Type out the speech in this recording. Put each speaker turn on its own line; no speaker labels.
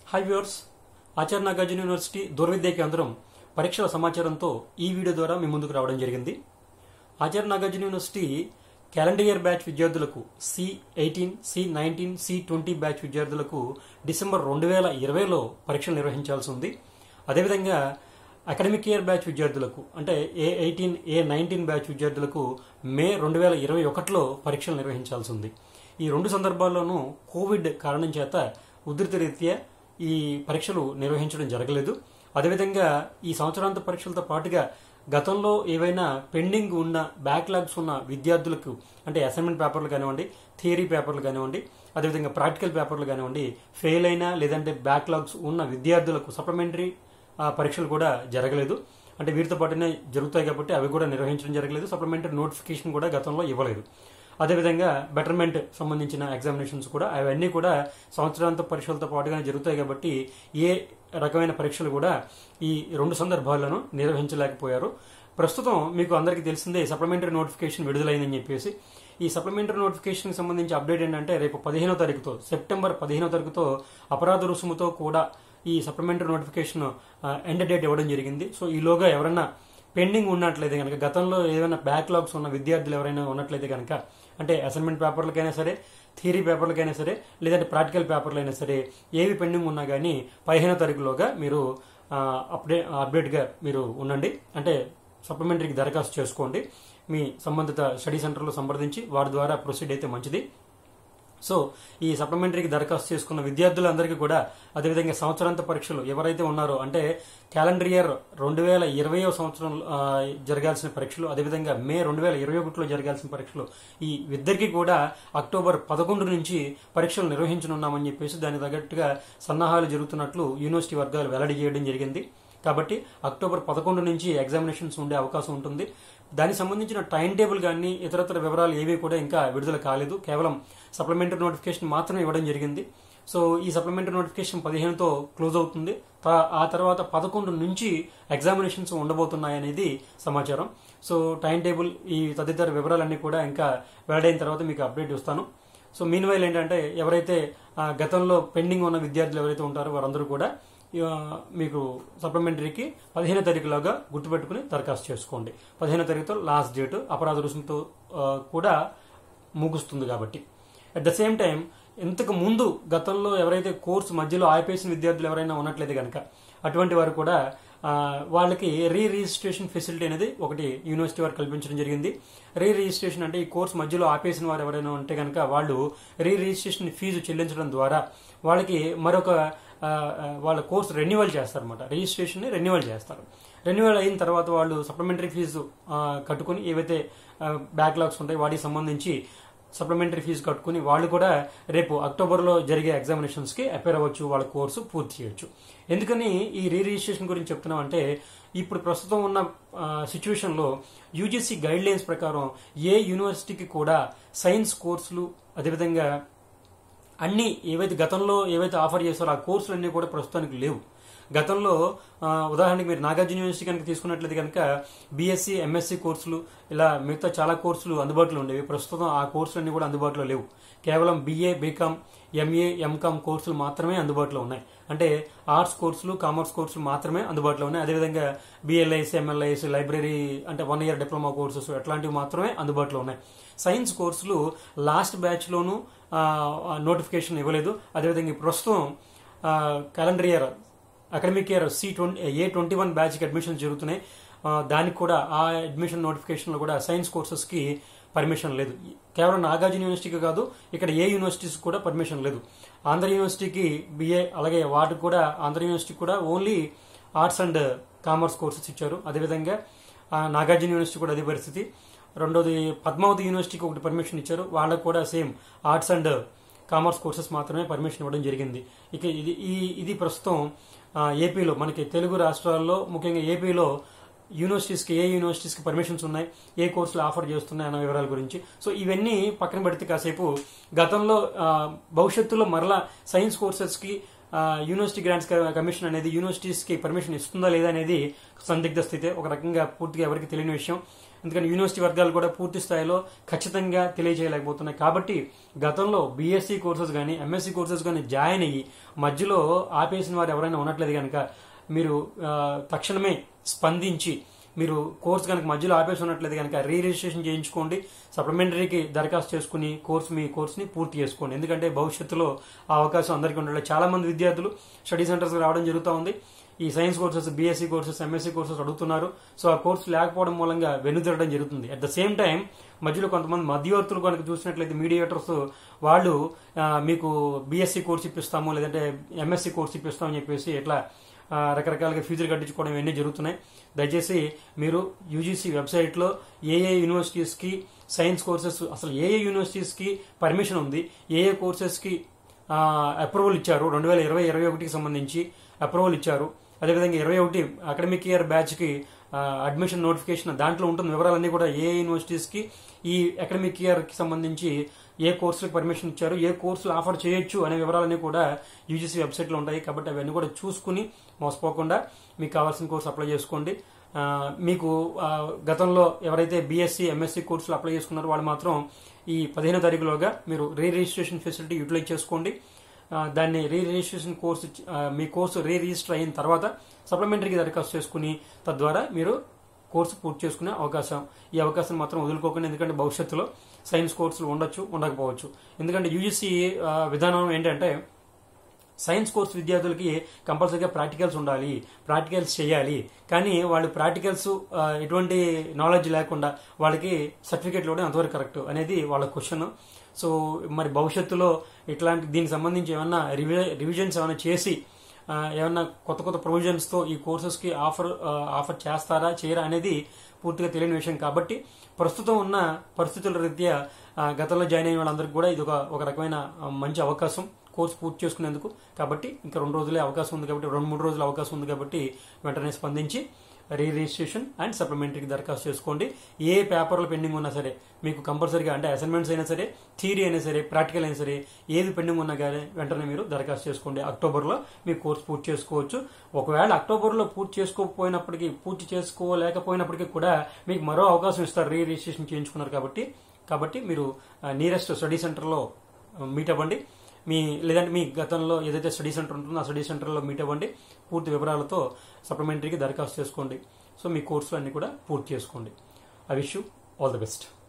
high viewers Acharya Nagarjuna university దూరవిద్యా కేంద్రం పరీక్షల సమాచారంతో ఈ వీడియో ద్వారా మీ ముందుకు రావడం జరిగింది Acharya Nagarjuna university calendar year batch విద్యార్థులకు C eighteen C nineteen C twenty batch విద్యార్థులకు డిసెంబర్ రెండు వేల ఇరవైలో పరీక్షలు నిర్వహించాల్సి ఉంది అదేవిధంగా అకాడమిక్ ఇయర్ బ్యాచ్ విద్యార్థులకు అంటే A eighteen A nineteen batch విద్యార్థులకు మే రెండు వేల ఇరవై ఒకటిలో పరీక్షలు నిర్వహించాల్సి ఉంది ఈ రెండు సందర్భాల్లోనూ కోవిడ్ కారణం చేత ఉధృత రీత్యా ఈ పరీక్షలు నిర్వహించడం జరగలేదు అదేవిధంగా ఈ సంవత్సరాంత పరీక్షలతో పాటుగా గతంలో ఏవైనా పెండింగ్ ఉన్న బ్యాక్లాగ్స్ ఉన్న విద్యార్థులకు అంటే అసైన్మెంట్ పేపర్లు కానివ్వండి థియరీ పేపర్లు కానివ్వండి అదేవిధంగా ప్రాక్టికల్ పేపర్లు కానివ్వండి ఫెయిల్ అయినా లేదంటే బ్యాక్లాగ్స్ ఉన్న విద్యార్థులకు సప్లిమెంటరీ పరీక్షలు కూడా జరగలేదు అంటే వీటితో పాటునే జరుగుతాయి కాబట్టి అవి కూడా నిర్వహించడం జరగలేదు సప్లిమెంటరీ నోటిఫికేషన్ కూడా గతంలో ఇవ్వలేదు అదేవిధంగా బెటర్మెంట్ సంబంధించిన ఎగ్జామినేషన్స్ కూడా అవన్నీ కూడా సంవత్సరాంత పరీక్షలతో పాటుగానే జరుగుతాయి కాబట్టి ఏ రకమైన పరీక్షలు కూడా ఈ రెండు సందర్భాల్లోనూ నిర్వహించలేకపోయారు ప్రస్తుతం మీకు అందరికీ తెలిసిందే సప్లిమెంటరీ నోటిఫికేషన్ విడుదలైందని చెప్పేసి ఈ సప్లిమెంటరీ నోటిఫికేషన్ సంబంధించి అప్డేట్ ఏంటంటే రేపు పదిహేనో తారీఖుతో సెప్టెంబర్ పదిహేనో తారీఖుతో అపరాధ రుసుముతో కూడా ఈ సప్లిమెంటరీ నోటిఫికేషన్ ఎండ్ డేట్ ఇవ్వడం జరిగింది సో ఈలోగా ఎవరైనా పెండింగ్ ఉన్నట్లయితే కనుక గతంలో ఏదైనా బ్యాక్లాగ్స్ ఉన్న విద్యార్థులు ఎవరైనా ఉన్నట్లయితే కనుక అంటే అసైన్మెంట్ పేపర్లకైనా సరే థియరీ పేపర్లకైనా సరే లేదంటే ప్రాక్టికల్ పేపర్లు అయినా సరే ఏవి పెండింగ్ ఉన్నా కానీ పదిహేనో తారీఖులోగా మీరు అప్డేట్ అప్డేట్గా మీరు ఉండండి అంటే సప్లిమెంటరీకి దరఖాస్తు చేసుకోండి మీ సంబంధిత స్టడీ సెంటర్లో సంప్రదించి వారి ద్వారా ప్రొసీడ్ అయితే మంచిది సో ఈ సప్లిమెంటరీకి దరఖాస్తు చేసుకున్న విద్యార్థులందరికీ కూడా అదేవిధంగా సంవత్సరాంత పరీక్షలు ఎవరైతే ఉన్నారో అంటే క్యాలెండర్ ఇయర్ రెండు వేల ఇరవై సంవత్సరం జరగాల్సిన పరీక్షలు అదేవిధంగా మే రెండు వేల ఇరవై ఒకటిలో జరగాల్సిన పరీక్షలు ఈ ఇద్దరికి కూడా అక్టోబర్ పదకొండు నుంచి పరీక్షలు నిర్వహించనున్నామని చెప్పేసి దానికి తగ్గట్టుగా సన్నాహాలు జరుగుతున్నట్లు యూనివర్సిటీ వర్గాలు వెల్లడి చేయడం జరిగింది కాబట్టి అక్టోబర్ పదకొండు నుంచి ఎగ్జామినేషన్స్ ఉండే అవకాశం ఉంటుంది దానికి సంబంధించిన టైం టేబుల్ కానీ ఇతరతర వివరాలు ఏవి కూడా ఇంకా విడుదల కాలేదు కేవలం సప్లిమెంటరీ నోటిఫికేషన్ మాత్రమే ఇవ్వడం జరిగింది సో ఈ సప్లిమెంటరీ నోటిఫికేషన్ పదిహేనుతో క్లోజ్ అవుతుంది ఆ తర్వాత పదకొండు నుంచి ఎగ్జామినేషన్స్ ఉండబోతున్నాయనేది సమాచారం సో టైం టేబుల్ ఈ తదితర వివరాలన్నీ కూడా ఇంకా వెల్లడైన తర్వాత మీకు అప్డేట్ ఇస్తాను సో మీన్ వైల్ ఏంటంటే ఎవరైతే గతంలో పెండింగ్ ఉన్న విద్యార్థులు ఎవరైతే ఉంటారో వారందరూ కూడా మీకు సప్లిమెంటరీకి పదిహేను తారీఖులోగా గుర్తుపెట్టుకుని దరఖాస్తు చేసుకోండి పదిహేను తారీఖుతో లాస్ట్ డేట్ అపరాధ రుసుముతో కూడా ముగుస్తుంది కాబట్టి అట్ ద సేమ్ టైం ఇంతకు ముందు గతంలో ఎవరైతే కోర్సు మధ్యలో ఆపేసిన విద్యార్థులు ఎవరైనా ఉన్నట్లయితే కనుక అటువంటి వారు కూడా వాళ్ళకి రీ రిజిస్ట్రేషన్ ఫెసిలిటీ అనేది ఒకటి యూనివర్సిటీ వారు కల్పించడం జరిగింది రీ రిజిస్ట్రేషన్ అంటే ఈ కోర్సు మధ్యలో ఆపేసిన వారు ఎవరైనా ఉంటే కనుక వాళ్ళు రీ రిజిస్ట్రేషన్ ఫీజు చెల్లించడం ద్వారా వాళ్ళకి మరొక వాళ్ళ కోర్సు రెన్యువల్ చేస్తారనమాట రిజిస్ట్రేషన్ రెన్యువల్ చేస్తారు రెన్యువల్ అయిన తర్వాత వాళ్ళు సప్లిమెంటరీ ఫీజు కట్టుకుని ఏవైతే బ్యాక్లాగ్స్ ఉంటాయి వాటికి సంబంధించి సప్లిమెంటరీ ఫీజు కట్టుకుని వాళ్ళు కూడా రేపు అక్టోబర్లో జరిగే ఎగ్జామినేషన్స్కి అపేర్ అవ్వచ్చు వాళ్ళ కోర్సు పూర్తి చేయొచ్చు ఎందుకని ఈ రీ రిజిస్ట్రేషన్ గురించి చెప్తున్నాం అంటే ఇప్పుడు ప్రస్తుతం ఉన్న సిచ్యువేషన్లో యూజీసీ గైడ్ లైన్స్ ప్రకారం ఏ యూనివర్సిటీకి కూడా సైన్స్ కోర్సులు అదేవిధంగా అన్ని ఏవైతే గతంలో ఏవైతే ఆఫర్ చేస్తారో ఆ కోర్సులు అన్నీ కూడా ప్రస్తుతానికి లేవు గతంలో ఉదాహరణకి మీరు నాగార్జున యూనివర్సిటీ కనుక తీసుకున్నట్లయితే కనుక బీఎస్సీ ఎంఎస్సీ కోర్సులు ఇలా మిగతా చాలా కోర్సులు అందుబాటులో ఉండేవి ప్రస్తుతం ఆ కోర్సులన్నీ కూడా అందుబాటులో లేవు కేవలం బీఏ బీకామ్ ఎంఏ ఎంకామ్ కోర్సులు మాత్రమే అందుబాటులో ఉన్నాయి అంటే ఆర్ట్స్ కోర్సులు కామర్స్ కోర్సులు మాత్రమే అందుబాటులో ఉన్నాయి అదేవిధంగా బిఎల్ఐసి ఎంఎల్ఐసి లైబ్రరీ అంటే వన్ ఇయర్ డిప్లొమా కోర్సెస్ అట్లాంటివి మాత్రమే అందుబాటులో ఉన్నాయి సైన్స్ కోర్సులు లాస్ట్ బ్యాచ్లోనూ నోటిఫికేషన్ ఇవ్వలేదు అదేవిధంగా ప్రస్తుతం calendar year academic year C twenty A twenty one బ్యాచ్కి అడ్మిషన్స్ జరుగుతున్నాయి దానికి కూడా ఆ అడ్మిషన్ నోటిఫికేషన్లో కూడా సైన్స్ కోర్సెస్కి పర్మిషన్ లేదు కేవలం నాగార్జున యూనివర్సిటీకి కాదు ఇక్కడ ఏ యూనివర్సిటీస్ కూడా పర్మిషన్ లేదు ఆంధ్ర యూనివర్సిటీకి బిఏ అలాగే వాటికి కూడా ఆంధ్ర యూనివర్సిటీ కూడా only arts and commerce courses ఇచ్చారు అదేవిధంగా నాగార్జున యూనివర్సిటీ కూడా అదే పరిస్థితి రెండోది పద్మావతి యూనివర్సిటీకి ఒకటి పర్మిషన్ ఇచ్చారు వాళ్ళకు కూడా same arts and commerce courses మాత్రమే పర్మిషన్ ఇవ్వడం జరిగింది ఇక ఇది ఈ ఇది ప్రస్తుతం ఏపీలో మనకి తెలుగు రాష్ట్రాల్లో ముఖ్యంగా ఏపీలో యూనివర్సిటీస్కి ఏ యూనివర్సిటీస్కి పర్మిషన్స్ ఉన్నాయి ఏ కోర్సులు ఆఫర్ చేస్తున్నాయి అన్న వివరాల గురించి సో ఇవన్నీ పక్కన పెడితే కాసేపు గతంలో భవిష్యత్తులో మరలా సైన్స్ కోర్సెస్కి యూనివర్సిటీ గ్రాంట్స్ కమిషన్ అనేది యూనివర్సిటీస్కి పర్మిషన్ ఇస్తుందా లేదా అనేది సందిగ్ధ స్థితి ఒక రకంగా పూర్తిగా ఎవరికి తెలియని విషయం ఎందుకంటే యూనివర్సిటీ వర్గాలు కూడా పూర్తి స్థాయిలో ఖచ్చితంగా తెలియజేయలేకపోతున్నాయి కాబట్టి గతంలో బీఎస్సీ కోర్సెస్ కానీ ఎంఎస్సీ కోర్సెస్ కానీ జాయిన్ అయ్యి మధ్యలో ఆపేసిన వారు ఎవరైనా ఉన్నట్లేదు కనుక మీరు ఆ, తక్షణమే స్పందించి మీరు కోర్స్ కనుక మధ్యలో ఆపేసి ఉన్నట్లయితే కనుక రీ రిజిస్ట్రేషన్ చేయించుకోండి సప్లిమెంటరీకి దరఖాస్తు చేసుకుని కోర్స్ మీ కోర్స్ని పూర్తి చేసుకోండి ఎందుకంటే భవిష్యత్తులో ఆ అవకాశం అందరికీ ఉండాలి చాలా మంది విద్యార్థులు స్టడీ సెంటర్స్ రావడం జరుగుతూ ఉంది ఈ science courses BSc courses MSc courses అడుగుతున్నారు సో ఆ కోర్సు లేకపోవడం మూలంగా వెనుదిరడం జరుగుతుంది అట్ ద సేమ్ టైం మధ్యలో కొంతమంది మధ్యవర్తులు కనుక చూసినట్లయితే మీడియేటర్స్ వాళ్ళు ఆ, మీకు బీఎస్సీ కోర్స్ ఇప్పిస్తాము లేదంటే ఎంఎస్సీ కోర్స్ ఇప్పిస్తామని చెప్పేసి ఇట్లా ఆ, రకరకాలుగా ఫీజులు కట్టించుకోవడం ఇవన్నీ జరుగుతున్నాయి దయచేసి మీరు యూజీసీ వెబ్సైట్లో ఏ ఏ యూనివర్సిటీస్కి సైన్స్ కోర్సెస్ అసలు ఏ ఏ యూనివర్సిటీస్కి పర్మిషన్ ఉంది ఏ ఏ కోర్సెస్కి అప్రూవల్ ఇచ్చారు రెండు వేల ఇరవై ఇరవై ఒకటికి సంబంధించి అప్రూవల్ ఇచ్చారు అదేవిధంగా ఇరవై ఒకటి అకాడమిక్ ఇయర్ బ్యాచ్కి అడ్మిషన్ నోటిఫికేషన్ దాంట్లో ఉంటుంది వివరాలన్నీ కూడా ఏ ఏ యూనివర్సిటీస్కి ఈ అకాడమిక్ ఇయర్కి సంబంధించి ఏ కోర్సులకు పర్మిషన్ ఇచ్చారు ఏ కోర్సులు ఆఫర్ చేయొచ్చు అనే వివరాలన్నీ కూడా యూజీసీ వెబ్సైట్లో ఉంటాయి కాబట్టి అవన్నీ కూడా చూసుకుని మోసపోకుండా మీకు కావాల్సిన కోర్సు అప్లై చేసుకోండి ఆ, మీకు ఆ, గతంలో ఎవరైతే బీఎస్సీ ఎంఎస్సీ కోర్సులు అప్లై చేసుకున్నారో వాళ్ళు మాత్రం ఈ పదిహేనో తారీఖులోగా మీరు రీ రిజిస్ట్రేషన్ ఫెసిలిటీ యూటిలైజ్ చేసుకోండి ఆ, దాన్ని రీ రిజిస్ట్రేషన్ కోర్సు ఇచ్చి- ఆ, మీ కోర్సు రీ రిజిస్టర్ అయిన తర్వాత సప్లిమెంటరీకి దరఖాస్తు చేసుకుని తద్వారా మీరు కోర్సు పూర్తి చేసుకునే అవకాశం ఈ అవకాశం మాత్రం వదులుకోకండి ఎందుకంటే భవిష్యత్తులో సైన్స్ కోర్సులు ఉండొచ్చు ఉండకపోవచ్చు ఎందుకంటే యూజీసీ విధానం ఏంటంటే సైన్స్ కోర్స్ విద్యార్థులకి కంపల్సరీగా ప్రాక్టికల్స్ ఉండాలి ప్రాక్టికల్స్ చేయాలి కానీ వాళ్ళు ప్రాక్టికల్స్ ఆ, ఎటువంటి నాలెడ్జ్ లేకుండా వాళ్ళకి సర్టిఫికేట్ ఇవ్వడం అంతవరకు కరెక్ట్ అనేది వాళ్ళ క్వశ్చన్ సో మరి భవిష్యత్తులో ఇట్లాంటి దీనికి సంబంధించి ఏమన్నా రివి- రివిజన్స్ ఏమైనా చేసి ఆ, ఏమన్నా కొత్త కొత్త ప్రొవిజన్స్ తో ఈ కోర్సెస్ కి ఆఫర్ ఆ, ఆఫర్ చేస్తారా చేయరా అనేది పూర్తిగా తెలియని విషయం కాబట్టి ప్రస్తుతం ఉన్న పరిస్థితుల రీత్యా ఆ, గతంలో జాయిన్ అయిన వాళ్ళందరికీ కూడా ఇది ఒక ఒక రకమైన ఆ, మంచి అవకాశం కోర్స్ పూర్తి చేసుకునేందుకు కాబట్టి ఇంకా రెండు రోజులే అవకాశం ఉంది కాబట్టి రెండు మూడు రోజుల అవకాశం ఉంది కాబట్టి వెంటనే స్పందించి రీ రిజిస్ట్రేషన్ అండ్ సప్లిమెంటరీకి దరఖాస్తు చేసుకోండి ఏ పేపర్లు పెండింగ్ ఉన్నా సరే మీకు కంపల్సరీగా అంటే అసైన్మెంట్స్ అయినా సరే థియరీ అయినా సరే ప్రాక్టికల్ అయినా సరే ఏది పెండింగ్ ఉన్నా కానీ వెంటనే మీరు దరఖాస్తు చేసుకోండి అక్టోబర్లో మీ కోర్స్ పూర్తి చేసుకోవచ్చు ఒకవేళ అక్టోబర్లో పూర్తి చేసుకోకపోయినప్పటికీ పూర్తి చేసుకోలేకపోయినప్పటికీ కూడా మీకు మరో అవకాశం ఇస్తారు రీ రిజిస్ట్రేషన్ చేయించుకున్నారు కాబట్టి కాబట్టి మీరు నియరెస్ట్ స్టడీ సెంటర్లో మీట్ అవ్వండి మీ లేదంటే మీ గతంలో ఏదైతే స్టడీ సెంటర్ ఉంటుందో ఆ స్టడీ సెంటర్లో మీట్ అవ్వండి పూర్తి వివరాలతో సప్లిమెంటరీకి దరఖాస్తు చేసుకోండి సో మీ కోర్సులు అన్ని కూడా పూర్తి చేసుకోండి I wish you all the best